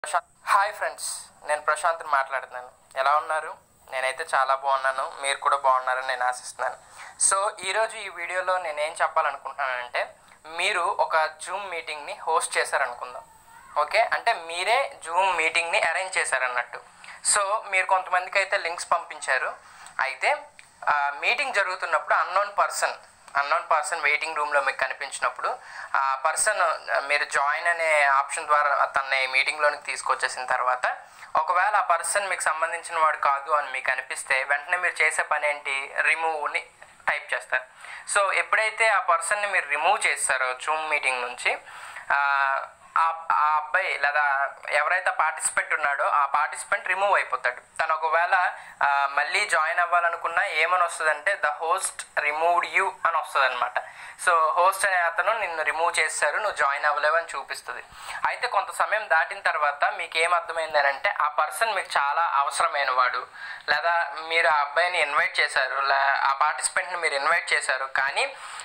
Prashanth hi friends నేను ప్రశాంత్ని మాట్లాడుతున్నాను ఎలా ఉన్నారు నేనైతే చాలా బాగున్నాను మీరు కూడా బాగున్నారని నేను ఆశిస్తున్నాను సో ఈరోజు ఈ వీడియోలో నేను ఏం చెప్పాలనుకుంటున్నానంటే మీరు ఒక జూమ్ మీటింగ్ని హోస్ట్ చేశారనుకుందాం ఓకే అంటే మీరే జూమ్ మీటింగ్ని అరేంజ్ చేశారన్నట్టు సో మీరు కొంతమందికి అయితే లింక్స్ పంపించారు అయితే మీటింగ్ జరుగుతున్నప్పుడు unknown person unknown person waiting రూమ్లో మీకు కనిపించినప్పుడు ఆ పర్సన్ మీరు జాయిన్ అనే ఆప్షన్ ద్వారా తన మీటింగ్లోనికి తీసుకొచ్చేసిన తర్వాత ఒకవేళ ఆ పర్సన్ మీకు సంబంధించిన వాడు కాదు అని మీకు అనిపిస్తే వెంటనే మీరు చేసే పని ఏంటి రిమూవ్ని టైప్ చేస్తారు సో ఎప్పుడైతే ఆ పర్సన్ని మీరు రిమూవ్ చేస్తారో జూమ్ మీటింగ్ నుంచి ఆ, ఆ ఆ అబ్బాయి లేదా ఎవరైతే పార్టిసిపెంట్ ఉన్నాడో ఆ పార్టిసిపెంట్ రిమూవ్ అయిపోతాడు తను ఒకవేళ ఆ, మళ్ళీ జాయిన్ అవ్వాలనుకున్నా ఏమని వస్తుందంటే ద హోస్ట్ రిమూవ్డ్ యూ అని వస్తుంది అనమాట సో హోస్ట్ అనే అతను నిన్ను రిమూవ్ చేశారు నువ్వు జాయిన్ అవ్వలేవు అని చూపిస్తుంది అయితే కొంత సమయం దాటిన తర్వాత మీకు ఏం అర్థమైంది అని అంటే ఆ పర్సన్ మీకు చాలా అవసరమైన వాడు లేదా మీరు ఆ అబ్బాయిని ఇన్వైట్ చేశారు లే ఆ పార్టిసిపెంట్ని మీరు ఇన్వైట్ చేశారు కానీ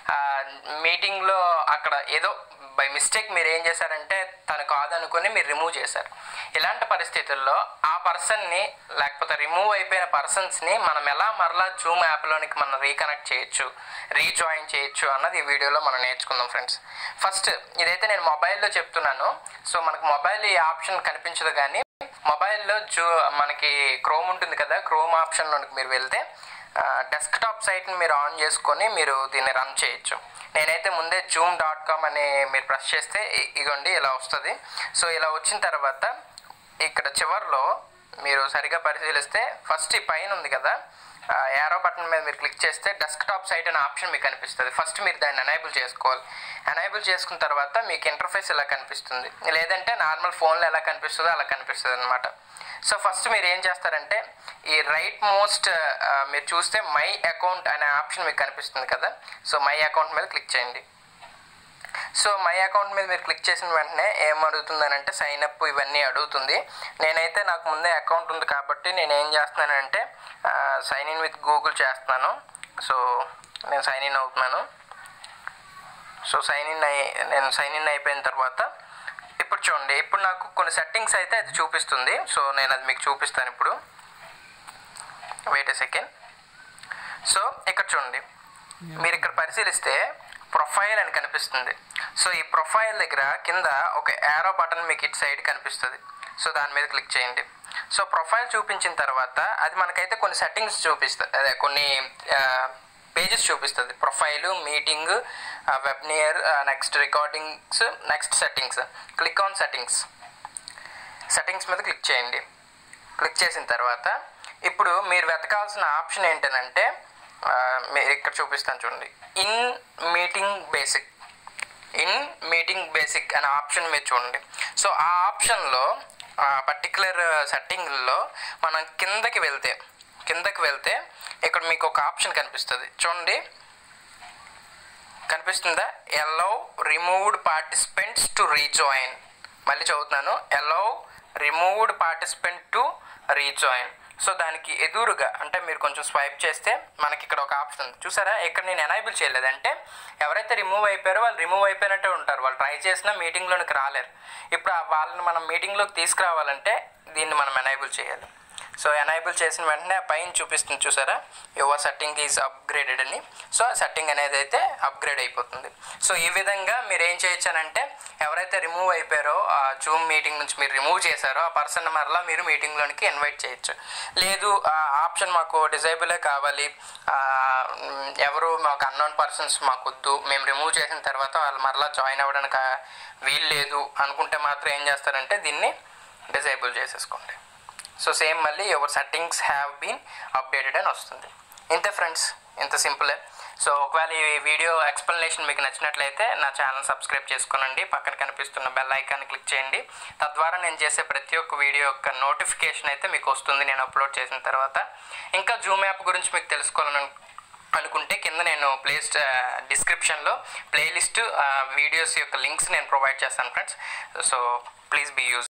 మీటింగ్లో అక్కడ ఏదో బై మిస్టేక్ మీరు ఏం చేశారంటే తను కాదనుకొని మీరు రిమూవ్ చేశారు ఇలాంటి పరిస్థితుల్లో ఆ పర్సన్ని లేకపోతే రిమూవ్ అయిపోయిన పర్సన్స్ని మనం ఎలా మరలా జూమ్ యాప్లోనికి మనం రీకనెక్ట్ చేయొచ్చు రీజాయిన్ చేయొచ్చు అన్నది ఈ వీడియోలో మనం నేర్చుకుందాం ఫ్రెండ్స్ ఫస్ట్ ఇదైతే నేను మొబైల్లో చెప్తున్నాను సో మనకు మొబైల్ ఈ ఆప్షన్ కనిపించదు కానీ మొబైల్లో జూ మనకి క్రోమ్ ఉంటుంది కదా క్రోమ్ ఆప్షన్లోనికి మీరు వెళ్తే డెస్క్టాప్ సైట్ని మీరు ఆన్ చేసుకొని మీరు దీన్ని రన్ చేయొచ్చు నేనైతే ముందే జూమ్ డాట్ కామ్ అని మీరు ప్రెస్ చేస్తే ఇ- ఇగోండి ఇలా వస్తుంది సో ఇలా వచ్చిన తర్వాత ఇక్కడ చివర్లో మీరు సరిగా పరిశీలిస్తే ఫస్ట్ ఈ పైన ఉంది కదా యారో బటన్ మీద మీరు క్లిక్ చేస్తే డెస్క్టాప్ సైట్ అనే ఆప్షన్ మీకు కనిపిస్తుంది ఫస్ట్ మీరు దాన్ని ఎనేబుల్ చేసుకోవాలి ఎనేబుల్ చేసుకున్న తర్వాత మీకు ఇంటర్ఫేస్ ఇలా కనిపిస్తుంది లేదంటే నార్మల్ ఫోన్లో ఎలా కనిపిస్తుందో అలా కనిపిస్తుంది అనమాట సో ఫస్ట్ మీరు ఏం చేస్తారంటే ఈ రైట్ మోస్ట్ మీరు చూస్తే మై అకౌంట్ అనే ఆప్షన్ మీకు కనిపిస్తుంది కదా సో మై అకౌంట్ మీద క్లిక్ చేయండి సో మై అకౌంట్ మీద మీరు క్లిక్ చేసిన వెంటనే ఏం అడుగుతుందని అంటే సైన్ అప్ ఇవన్నీ అడుగుతుంది నేనైతే నాకు ముందే అకౌంట్ ఉంది కాబట్టి నేను ఏం చేస్తున్నానంటే సైన్ ఇన్ విత్ గూగుల్ చేస్తున్నాను సో నేను సైన్ ఇన్ అవుతున్నాను సో సైన్ ఇన్ అయ్యి నేను సైన్ ఇన్ అయిపోయిన తర్వాత ఇప్పుడు చూడండి ఇప్పుడు నాకు కొన్ని సెట్టింగ్స్ అయితే అది చూపిస్తుంది సో నేను అది మీకు చూపిస్తాను ఇప్పుడు వెయిట్ ఎ సెకండ్ సో ఇక్కడ చూడండి మీరు ఇక్కడ పరిశీలిస్తే ప్రొఫైల్ అని కనిపిస్తుంది సో ఈ ప్రొఫైల్ దగ్గర కింద ఒక యారో బటన్ మీకు ఇటు సైడ్ కనిపిస్తుంది సో దాని మీద క్లిక్ చేయండి సో ప్రొఫైల్ చూపించిన తర్వాత అది మనకైతే కొన్ని సెట్టింగ్స్ చూపిస్తుంది అదే కొన్ని పేజెస్ చూపిస్తుంది profile meeting webinar next recordings next settings click on settings settings మీద క్లిక్ చేయండి క్లిక్ చేసిన తర్వాత ఇప్పుడు మీరు వెతకాల్సిన ఆప్షన్ ఏంటనంటే ఆ, మీరు ఇక్కడ చూపిస్తాను చూడండి in meeting basic in meeting basic అనే ఆప్షన్ మీరు చూడండి సో ఆ ఆప్షన్లో పర్టికులర్ సెట్టింగ్లో మనం కిందకి వెళ్తే కిందకి వెళ్తే ఇక్కడ మీకు ఒక ఆప్షన్ కనిపిస్తుంది చూడండి కనిపిస్తుందా allow removed participants to rejoin మళ్ళీ చదువుతున్నాను allow removed participant to rejoin so దానికి ఎదురుగా అంటే మీరు కొంచెం స్వైప్ చేస్తే మనకి ఇక్కడ ఒక ఆప్షన్ ఉంది చూసారా ఇక్కడ నేను ఎనైబుల్ చేయలేదు అంటే ఎవరైతే రిమూవ్ అయిపోయారో వాళ్ళు రిమూవ్ అయిపోయినట్టే ఉంటారు వాళ్ళు ట్రై చేసినా మీటింగ్లోనికి రాలేరు ఇప్పుడు ఆ వాళ్ళని మనం మీటింగ్లోకి తీసుకురావాలంటే దీన్ని మనం ఎనైబుల్ చేయాలి సో ఎనైబుల్ చేసిన వెంటనే ఆ పైన చూపిస్తుంది చూసారా యువర్ సెట్టింగ్ ఈజ్ అప్గ్రేడెడ్ అని సో ఆ సెట్టింగ్ అనేది అయితే అప్గ్రేడ్ అయిపోతుంది సో ఈ విధంగా మీరు ఏం చేయొచ్చానంటే ఎవరైతే రిమూవ్ అయిపోయారో ఆ జూమ్ మీటింగ్ నుంచి మీరు రిమూవ్ చేశారో ఆ పర్సన్ మరలా మీరు మీటింగ్లోనికి ఇన్వైట్ చేయొచ్చు లేదు ఆ ఆప్షన్ మాకు డిజైబులే కావాలి ఆ, మ్, ఎవరు మాకు అన్నోన్ పర్సన్స్ మాకు వద్దు మేము రిమూవ్ చేసిన తర్వాత వాళ్ళు మరలా జాయిన్ అవ్వడానికి ఆ, వీలు లేదు అనుకుంటే మాత్రం ఏం చేస్తారంటే దీన్ని డిజైబుల్ చేసేసుకోండి సో సేమ్ మళ్ళీ your settings have been updated అని వస్తుంది ఇంతే ఫ్రెండ్స్ ఇంత సింపులే సో ఒకవేళ ఈ వీడియో ఎక్స్ప్లెనేషన్ మీకు నచ్చినట్లయితే నా ఛానల్ సబ్స్క్రైబ్ చేసుకోనండి పక్కన కనిపిస్తున్న బెల్ ఐకాన్ క్లిక్ చేయండి తద్వారా నేను చేసే ప్రతి ఒక్క వీడియో యొక్క నోటిఫికేషన్ అయితే మీకు వస్తుంది నేను అప్లోడ్ చేసిన తర్వాత ఇంకా జూమ్ యాప్ గురించి మీకు తెలుసుకోవాలని అనుకుంటే కింద నేను ప్లేస్ డిస్క్రిప్షన్లో ప్లేలిస్ట్ వీడియోస్ యొక్క లింక్స్ నేను ప్రొవైడ్ చేస్తాను friends so please be use